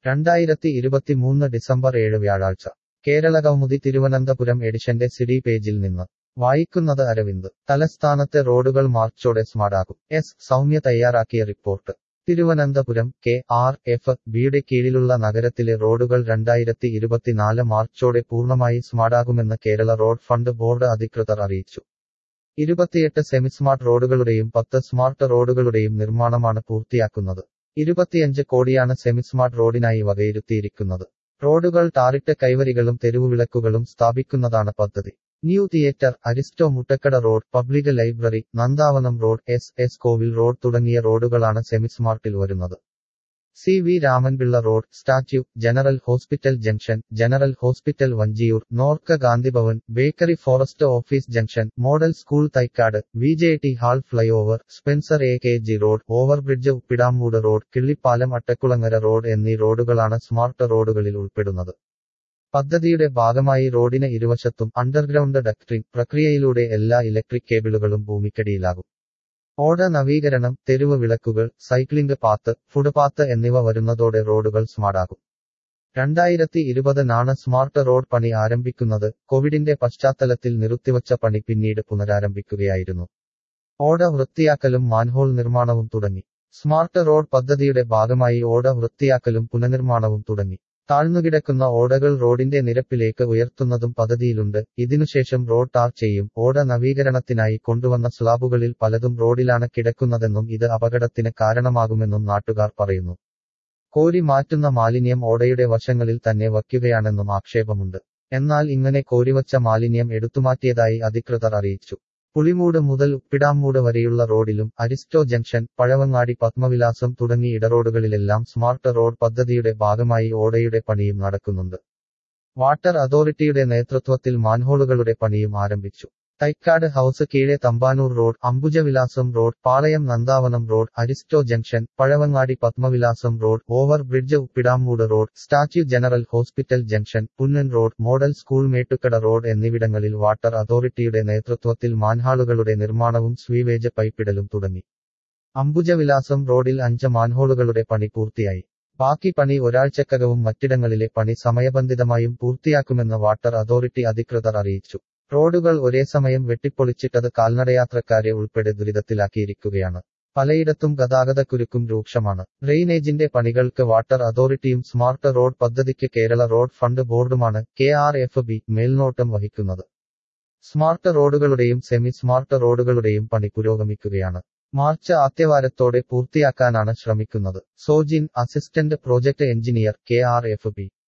രണ്ടായിരത്തി ഇരുപത്തിമൂന്ന് ഡിസംബർ ഏഴ് വ്യാഴാഴ്ച കേരളകൗമുദി തിരുവനന്തപുരം എഡിഷന്റെ സിഡി പേജിൽ നിന്ന് വായിക്കുന്നത് അരവിന്ദ് തലസ്ഥാനത്തെ റോഡുകൾ മാർച്ചോടെ സ്മാർട്ടാകും എസ് സൗമ്യ തയ്യാറാക്കിയ report Thiruvananthapuram K R F ബിയുടെ കീഴിലുള്ള നഗരത്തിലെ റോഡുകൾ രണ്ടായിരത്തി ഇരുപത്തിനാല് മാർച്ചോടെ പൂർണ്ണമായി സ്മാർട്ടാകുമെന്ന് കേരള റോഡ് ഫണ്ട് ബോർഡ് അധികൃതർ അറിയിച്ചു ഇരുപത്തിയെട്ട് സെമിസ്മാർട്ട് റോഡുകളുടെയും പത്ത് സ്മാർട്ട് റോഡുകളുടെയും നിർമ്മാണമാണ് പൂർത്തിയാക്കുന്നത് ഇരുപത്തിയഞ്ച് കോടിയാണ് സെമിസ്മാർട്ട് റോഡിനായി വകയിരുത്തിയിരിക്കുന്നത് റോഡുകൾ ടാറിട്ട് കൈവരികളും തെരുവുവിളക്കുകളും സ്ഥാപിക്കുന്നതാണ് പദ്ധതി new theatre Aristo Muttada road public library Nandavanam road S S Kovil road തുടങ്ങിയ റോഡുകളാണ് സെമിസ്മാർട്ടിൽ വരുന്നത് C V Ramanpillai road statue general hospital junction general hospital Vanchiyoor NORKA Gandhibhavan bakery forest office junction model school Thycaud V J T hall flyover Spencer A K G road overbridge Uppidamoodu road Killipalam Attakulangara road എന്നീ റോഡുകളാണ് smart റോഡുകളിൽ ഉൾപ്പെടുന്നത് പദ്ധതിയുടെ ഭാഗമായി റോഡിന് ഇരുവശത്തും അണ്ടർഗ്രൗണ്ട് ഡക്ട്രിൻ പ്രക്രിയയിലൂടെ എല്ലാ ഇലക്ട്രിക് കേബിളുകളും ഭൂമിക്കടിയിലാകും ഓട നവീകരണം തെരുവ് വിളക്കുകൾ സൈക്ലിംഗ് പാത്ത് ഫുട്പാത്ത് എന്നിവ വരുന്നതോടെ റോഡുകൾ സ്മാർട്ടാകും രണ്ടായിരത്തി ഇരുപതിനാണ് സ്മാർട്ട് റോഡ് പണി ആരംഭിക്കുന്നത് കോവിഡിന്റെ പശ്ചാത്തലത്തിൽ നിർത്തിവച്ച പണി പിന്നീട് പുനരാരംഭിക്കുകയായിരുന്നു ഓട വൃത്തിയാക്കലും മാൻഹോൾ നിർമ്മാണവും തുടങ്ങി സ്മാർട്ട് റോഡ് പദ്ധതിയുടെ ഭാഗമായി ഓട വൃത്തിയാക്കലും പുനർനിർമ്മാണവും തുടങ്ങി താഴ്ന്നുകിടക്കുന്ന ഓടകൾ റോഡിന്റെ നിരപ്പിലേക്ക് ഉയർത്തുന്നതും പദ്ധതിയിലുണ്ട് ഇതിനുശേഷം റോഡ് ടാർ ചെയ്യും ഓട നവീകരണത്തിനായി കൊണ്ടുവന്ന സ്ലാബുകളിൽ പലതും റോഡിലാണ് കിടക്കുന്നതെന്നും ഇത് അപകടത്തിന് കാരണമാകുമെന്നും നാട്ടുകാർ പറയുന്നു കോരി മാറ്റുന്ന മാലിന്യം ഓടയുടെ വശങ്ങളിൽ തന്നെ വയ്ക്കുകയാണെന്നും ആക്ഷേപമുണ്ട് എന്നാൽ ഇങ്ങനെ കോരിവച്ച മാലിന്യം എടുത്തുമാറ്റിയതായി അധികൃതർ അറിയിച്ചു പുളിമൂട് മുതൽ ഉപ്പിടാമൂട് വരെയുള്ള റോഡിലും അരിസ്റ്റോ ജംഗ്ഷൻ പഴവങ്ങാടി പത്മവിലാസം തുടങ്ങി ഇടറോഡുകളിലെല്ലാം സ്മാർട്ട് റോഡ് പദ്ധതിയുടെ ഭാഗമായി ഓടയുടെ പണിയും നടക്കുന്നുണ്ട് വാട്ടർ അതോറിറ്റിയുടെ നേതൃത്വത്തിൽ മാൻഹോളുകളുടെ പണിയും ആരംഭിച്ചു തൈക്കാട് ഹൌസ് കീഴെ Thampanoor road Ambujavilasam road Palayam Nandavanam road Aristo junction Pazhavangadi Padmavilasam road over bridge Uppidamoodu road statue general hospital junction Punnen road model school Mettukada road എന്നിവിടങ്ങളിൽ വാട്ടർ അതോറിറ്റിയുടെ നേതൃത്വത്തിൽ മാൻഹാളുകളുടെ നിർമ്മാണവും സ്വീവേജ് പൈപ്പിടലും തുടങ്ങി അംബുജവിലാസം റോഡിൽ അഞ്ച് മാൻഹോളുകളുടെ പണി പൂർത്തിയായി ബാക്കി പണി ഒരാഴ്ചക്കകവും മറ്റിടങ്ങളിലെ പണി സമയബന്ധിതമായും പൂർത്തിയാക്കുമെന്ന് വാട്ടർ അതോറിറ്റി അധികൃതർ അറിയിച്ചു റോഡുകൾ ഒരേ സമയം വെട്ടിപ്പൊളിച്ചിട്ടത് കാൽനടയാത്രക്കാരെ ഉൾപ്പെടെ ദുരിതത്തിലാക്കിയിരിക്കുകയാണ് പലയിടത്തും ഗതാഗതക്കുരുക്കും രൂക്ഷമാണ് ഡ്രെയിനേജിന്റെ പണികൾക്ക് വാട്ടർ അതോറിറ്റിയും സ്മാർട്ട് റോഡ് പദ്ധതിക്ക് കേരള റോഡ് ഫണ്ട് ബോർഡുമാണ് കെ ആർ എഫ് ബി മേൽനോട്ടം വഹിക്കുന്നത് സ്മാർട്ട് റോഡുകളുടെയും സെമി സ്മാർട്ട് റോഡുകളുടെയും പണി പുരോഗമിക്കുകയാണ് മാർച്ച് ആദ്യവാരത്തോടെ പൂർത്തിയാക്കാനാണ് ശ്രമിക്കുന്നത് Sojin assistant project engineer K R F B